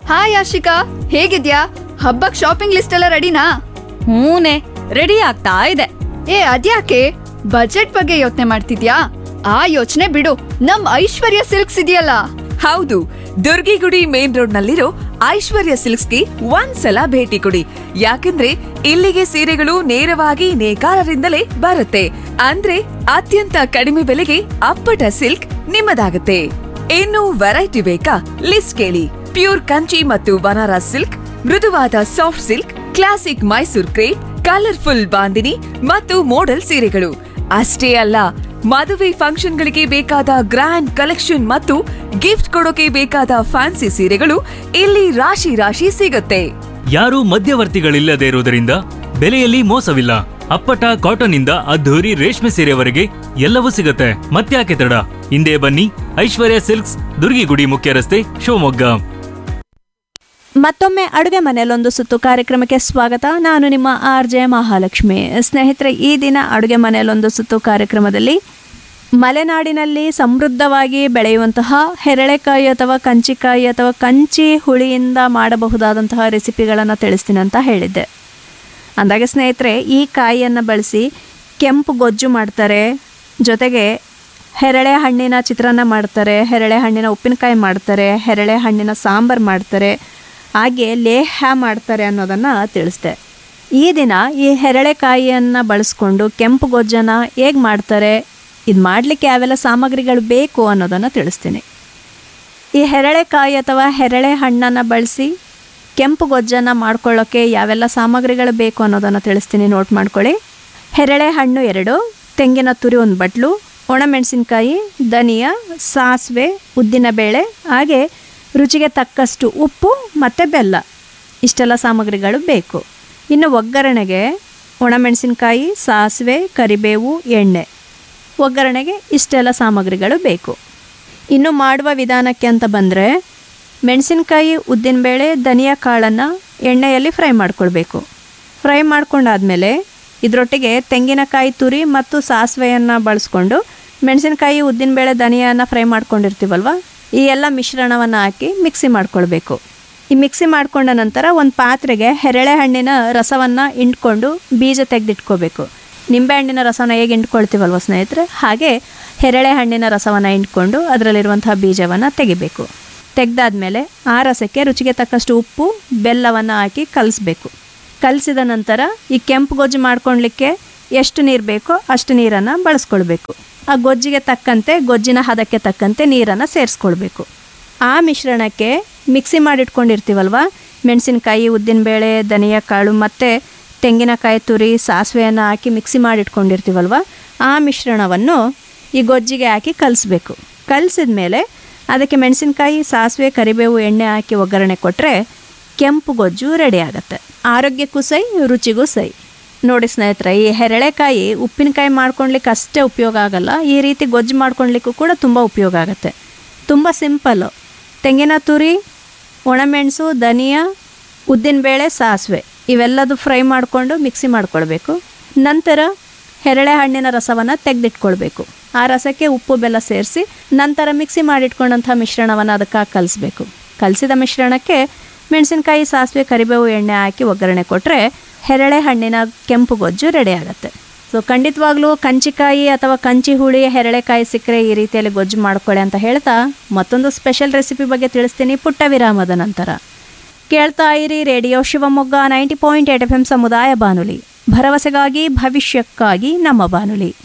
hi Ashika ಹೇಗಿದ್ಯಾ ಹಬ್ಬಕ್ shopping list ಎಲ್ಲ ರೆಡಿನಾ ಹೂನೆ ರೆಡಿ ಆಗ್ತಾ ಇದೆ ಏ ಅದ್ಯಾಕೆ ಬಜೆಟ್ ಬಗ್ಗೆ ಯೋಚನೆ ಮಾಡ್ತಿದ್ಯಾ ಆ ಯೋಚನೆ ಬಿಡು ನಮ್ ಐಶ್ವರ್ಯ ಸಿಲ್ಕ್ಸ್ ಇದೆಯಲ್ಲ ಹೌದು ದುರ್ಗಿಗುಡಿ ಮೇನ್ ರೋಡ್ ನಲ್ಲಿರೋ ಐಶ್ವರ್ಯ ಸಿಲ್ಕ್ಸ್ಗೆ ಒಂದ್ಸಲ ಭೇಟಿ ಕೊಡಿ ಯಾಕಂದ್ರೆ ಇಲ್ಲಿಗೆ ಸೀರೆಗಳು ನೇರವಾಗಿ ನೇಕಾರರಿಂದಲೇ ಬರುತ್ತೆ ಅಂದ್ರೆ ಅತ್ಯಂತ ಕಡಿಮೆ ಬೆಲೆಗೆ ಅಪ್ಪಟ ಸಿಲ್ಕ್ ನಿಮ್ಮದಾಗುತ್ತೆ ಇನ್ನು ವೆರೈಟಿ ಬೇಕಾ ಲಿಸ್ಟ್ ಕೇಳಿ ಪ್ಯೂರ್ ಕಂಚಿ ಮತ್ತು ಬನಾರಸ್ ಸಿಲ್ಕ್ ಮೃದುವಾದ soft silk classic Mysore crepe colourful bandhani ಮತ್ತು ಮೋಡಲ್ ಸೀರೆಗಳು ಅಷ್ಟೇ ಅಲ್ಲ ಮದುವೆ ಫಂಕ್ಷನ್ಗಳಿಗೆ ಬೇಕಾದ ಗ್ರ್ಯಾಂಡ್ ಕಲೆಕ್ಷನ್ ಮತ್ತು ಗಿಫ್ಟ್ ಕೊಡೋಕೆ ಬೇಕಾದ ಫ್ಯಾನ್ಸಿ ಸೀರೆಗಳು ಇಲ್ಲಿ ರಾಶಿ ರಾಶಿ ಸಿಗುತ್ತೆ ಯಾರೂ ಮಧ್ಯವರ್ತಿಗಳಿಲ್ಲದೆ ಇರುವುದರಿಂದ ಬೆಲೆಯಲ್ಲಿ ಮೋಸವಿಲ್ಲ ಅಪ್ಪಟ ಕಾಟನ್ ಇಂದ ಅದ್ಧೂರಿ ರೇಷ್ಮೆ ಸೀರೆವರೆಗೆ ಎಲ್ಲವೂ ಸಿಗುತ್ತೆ ಮತ್ತ್ಯಾಕೆ ತಡ ಹಿಂದೆ ಬನ್ನಿ ಐಶ್ವರ್ಯ ಸಿಲ್ಕ್ಸ್ ದುರ್ಗಿಗುಡಿ ಮುಖ್ಯ ರಸ್ತೆ ಶಿವಮೊಗ್ಗ ಮತ್ತೊಮ್ಮೆ ಅಡುಗೆ ಮನೆಯಲ್ಲೊಂದು ಸುತ್ತು ಕಾರ್ಯಕ್ರಮಕ್ಕೆ ಸ್ವಾಗತ ನಾನು ನಿಮ್ಮ ಆರ್ ಜೆ ಮಹಾಲಕ್ಷ್ಮಿ ಸ್ನೇಹಿತರೆ ಈ ದಿನ ಅಡುಗೆ ಮನೆಯಲ್ಲೊಂದು ಸುತ್ತು ಕಾರ್ಯಕ್ರಮದಲ್ಲಿ ಮಲೆನಾಡಿನಲ್ಲಿ ಸಮೃದ್ಧವಾಗಿ ಬೆಳೆಯುವಂತಹ ಹೆರಳೆಕಾಯಿ ಅಥವಾ ಕಂಚಿಕಾಯಿ ಅಥವಾ ಕಂಚಿ ಹುಳಿಯಿಂದ ಮಾಡಬಹುದಾದಂತಹ ರೆಸಿಪಿಗಳನ್ನು ತಿಳಿಸ್ತೀನಿ ಅಂತ ಹೇಳಿದ್ದೆ ಅಂದಾಗೆ ಸ್ನೇಹಿತರೆ ಈ ಕಾಯಿಯನ್ನು ಬಳಸಿ ಕೆಂಪು ಗೊಜ್ಜು ಮಾಡ್ತಾರೆ ಜೊತೆಗೆ ಹೆರಳೆ ಹಣ್ಣಿನ ಚಿತ್ರಾನ್ನ ಮಾಡ್ತಾರೆ ಹೆರಳೆ ಹಣ್ಣಿನ ಉಪ್ಪಿನಕಾಯಿ ಮಾಡ್ತಾರೆ ಹೆರಳೆ ಹಣ್ಣಿನ ಸಾಂಬಾರು ಮಾಡ್ತಾರೆ ಹಾಗೆ ಲೇಹ ಮಾಡ್ತಾರೆ ಅನ್ನೋದನ್ನು ತಿಳಿಸ್ದೆ ಈ ದಿನ ಈ ಹೆರಳೆಕಾಯಿಯನ್ನು ಬಳಸ್ಕೊಂಡು ಕೆಂಪು ಗೊಜ್ಜನ್ನು ಹೇಗೆ ಮಾಡ್ತಾರೆ ಇದು ಮಾಡಲಿಕ್ಕೆ ಯಾವೆಲ್ಲ ಸಾಮಗ್ರಿಗಳು ಬೇಕು ಅನ್ನೋದನ್ನು ತಿಳಿಸ್ತೀನಿ ಈ ಹೆರಳೆಕಾಯಿ ಅಥವಾ ಹೆರಳೆ ಹಣ್ಣನ್ನು ಬಳಸಿ ಕೆಂಪು ಗೊಜ್ಜನ್ನು ಮಾಡ್ಕೊಳ್ಳೋಕ್ಕೆ ಯಾವೆಲ್ಲ ಸಾಮಗ್ರಿಗಳು ಬೇಕು ಅನ್ನೋದನ್ನು ತಿಳಿಸ್ತೀನಿ ನೋಟ್ ಮಾಡ್ಕೊಳ್ಳಿ ಹೆರಳೆ ಹಣ್ಣು ಎರಡು ತೆಂಗಿನ ತುರಿ ಒಂದು ಬಟ್ಲು ಒಣಮೆಣಸಿನ್ಕಾಯಿ ಧನಿಯಾ ಸಾಸಿವೆ ಉದ್ದಿನಬೇಳೆ ಹಾಗೆ ರುಚಿಗೆ ತಕ್ಕಷ್ಟು ಉಪ್ಪು ಮತ್ತು ಬೆಲ್ಲ ಇಷ್ಟೆಲ್ಲ ಸಾಮಗ್ರಿಗಳು ಬೇಕು ಇನ್ನು ಒಗ್ಗರಣೆಗೆ ಒಣಮೆಣಸಿನ್ಕಾಯಿ ಸಾಸಿವೆ ಕರಿಬೇವು ಎಣ್ಣೆ ಒಗ್ಗರಣೆಗೆ ಇಷ್ಟೆಲ್ಲ ಸಾಮಗ್ರಿಗಳು ಬೇಕು ಇನ್ನು ಮಾಡುವ ವಿಧಾನಕ್ಕೆ ಅಂತ ಬಂದರೆ ಮೆಣಸಿನ್ಕಾಯಿ ಉದ್ದಿನಬೇಳೆ ಧನಿಯಾ ಕಾಳನ್ನು ಎಣ್ಣೆಯಲ್ಲಿ ಫ್ರೈ ಮಾಡ್ಕೊಳ್ಬೇಕು ಫ್ರೈ ಮಾಡ್ಕೊಂಡಾದ್ಮೇಲೆ ಇದರೊಟ್ಟಿಗೆ ತೆಂಗಿನಕಾಯಿ ತುರಿ ಮತ್ತು ಸಾಸಿವೆಯನ್ನು ಬಳಸ್ಕೊಂಡು ಮೆಣಸಿನಕಾಯಿ ಉದ್ದಿನಬೇಳೆ ಧನಿಯಾನ ಫ್ರೈ ಮಾಡ್ಕೊಂಡಿರ್ತೀವಲ್ವ ಈ ಎಲ್ಲ ಮಿಶ್ರಣವನ್ನು ಹಾಕಿ ಮಿಕ್ಸಿ ಮಾಡ್ಕೊಳ್ಬೇಕು ಈ ಮಿಕ್ಸಿ ಮಾಡ್ಕೊಂಡ ನಂತರ ಒಂದು ಪಾತ್ರೆಗೆ ಹೆರಳೆ ಹಣ್ಣಿನ ರಸವನ್ನು ಇಂಡ್ಕೊಂಡು ಬೀಜ ತೆಗೆದಿಟ್ಕೋಬೇಕು ನಿಂಬೆಹಣ್ಣಿನ ರಸನ ಹೇಗೆ ಇಂಡ್ಕೊಳ್ತೀವಲ್ವ ಸ್ನೇಹಿತರೆ ಹಾಗೆ ಹೆರಳೆ ಹಣ್ಣಿನ ರಸವನ್ನು ಇಂಡ್ಕೊಂಡು ಅದರಲ್ಲಿರುವಂತಹ ಬೀಜವನ್ನು ತೆಗಿಬೇಕು ತೆಗೆದಾದ್ಮೇಲೆ ಆ ರಸಕ್ಕೆ ರುಚಿಗೆ ತಕ್ಕಷ್ಟು ಉಪ್ಪು ಬೆಲ್ಲವನ್ನು ಹಾಕಿ ಕಲಿಸ್ಬೇಕು ಕಲಸಿದ ನಂತರ ಈ ಕೆಂಪು ಗೊಜ್ಜು ಮಾಡ್ಕೊಳ್ಲಿಕ್ಕೆ ಎಷ್ಟು ನೀರು ಬೇಕೋ ಅಷ್ಟು ನೀರನ್ನು ಬಳಸ್ಕೊಳ್ಬೇಕು ಆ ಗೊಜ್ಜಿಗೆ ತಕ್ಕಂತೆ ಗೊಜ್ಜಿನ ಹದಕ್ಕೆ ತಕ್ಕಂತೆ ನೀರನ್ನು ಸೇರಿಸ್ಕೊಳ್ಬೇಕು ಆ ಮಿಶ್ರಣಕ್ಕೆ ಮಿಕ್ಸಿ ಮಾಡಿಟ್ಕೊಂಡಿರ್ತೀವಲ್ವ ಮೆಣಸಿನಕಾಯಿ ಉದ್ದಿನಬೇಳೆ ಧನಿಯಾ ಕಾಳು ಮತ್ತು ತೆಂಗಿನಕಾಯಿ ತುರಿ ಸಾಸಿವೆಯನ್ನು ಹಾಕಿ ಮಿಕ್ಸಿ ಮಾಡಿಟ್ಕೊಂಡಿರ್ತೀವಲ್ವ ಆ ಮಿಶ್ರಣವನ್ನು ಈ ಗೊಜ್ಜಿಗೆ ಹಾಕಿ ಕಲಿಸ್ಬೇಕು ಕಲಿಸಿದ ಮೇಲೆ ಅದಕ್ಕೆ ಮೆಣಸಿನಕಾಯಿ ಸಾಸಿವೆ ಕರಿಬೇವು ಎಣ್ಣೆ ಹಾಕಿ ಒಗ್ಗರಣೆ ಕೊಟ್ಟರೆ ಕೆಂಪು ಗೊಜ್ಜು ರೆಡಿ ಆಗುತ್ತೆ ಆರೋಗ್ಯಕ್ಕೂ ಸೈ ರುಚಿಗೂ ಸೈ ನೋಡಿ ಸ್ನೇಹಿತರೆ ಈ ಹೆರಳೆಕಾಯಿ ಉಪ್ಪಿನಕಾಯಿ ಮಾಡ್ಕೊಳ್ಲಿಕ್ಕೆ ಅಷ್ಟೇ ಉಪಯೋಗ ಆಗಲ್ಲ ಈ ರೀತಿ ಗೊಜ್ಜು ಮಾಡ್ಕೊಳ್ಲಿಕ್ಕೂ ಕೂಡ ತುಂಬ ಉಪಯೋಗ ಆಗುತ್ತೆ ತುಂಬ ಸಿಂಪಲ್ಲು ತೆಂಗಿನ ತುರಿ ಒಣಮೆಣಸು ಧನಿಯಾ ಉದ್ದಿನಬೇಳೆ ಸಾಸಿವೆ ಇವೆಲ್ಲದು ಫ್ರೈ ಮಾಡಿಕೊಂಡು ಮಿಕ್ಸಿ ಮಾಡ್ಕೊಳ್ಬೇಕು ನಂತರ ಹೆರಳೆ ಹಣ್ಣಿನ ರಸವನ್ನು ತೆಗೆದಿಟ್ಕೊಳ್ಬೇಕು ಆ ರಸಕ್ಕೆ ಉಪ್ಪು ಬೆಲ್ಲ ಸೇರಿಸಿ ನಂತರ ಮಿಕ್ಸಿ ಮಾಡಿಟ್ಕೊಂಡಂಥ ಮಿಶ್ರಣವನ್ನು ಅದಕ್ಕೆ ಹಾಕಿ ಕಲಿಸ್ಬೇಕು ಕಲಸಿದ ಮಿಶ್ರಣಕ್ಕೆ ಮೆಣಸಿನಕಾಯಿ ಸಾಸಿವೆ ಕರಿಬೇವು ಎಣ್ಣೆ ಹಾಕಿ ಒಗ್ಗರಣೆ ಕೊಟ್ಟರೆ ಹೆರಳೆ ಹಣ್ಣಿನ ಕೆಂಪು ಗೊಜ್ಜು ರೆಡಿ ಆಗುತ್ತೆ ಸೊ ಖಂಡಿತವಾಗ್ಲೂ ಕಂಚಿಕಾಯಿ ಅಥವಾ ಕಂಚಿ ಹುಳಿ ಹೆರಳೆಕಾಯಿ ಸಿಕ್ಕರೆ ಈ ರೀತಿಯಲ್ಲಿ ಗೊಜ್ಜು ಮಾಡ್ಕೊಳ್ಳಿ ಅಂತ ಹೇಳ್ತಾ ಮತ್ತೊಂದು ಸ್ಪೆಷಲ್ ರೆಸಿಪಿ ಬಗ್ಗೆ ತಿಳಿಸ್ತೀನಿ ಪುಟ್ಟ ವಿರಾಮದ ನಂತರ ಕೇಳ್ತಾ ಇರಿ radio Shivamogga ninety point eight F M ಸಮುದಾಯ ಬಾನುಲಿ ಭರವಸೆಗಾಗಿ ಭವಿಷ್ಯಕ್ಕಾಗಿ ನಮ್ಮ ಬಾನುಲಿ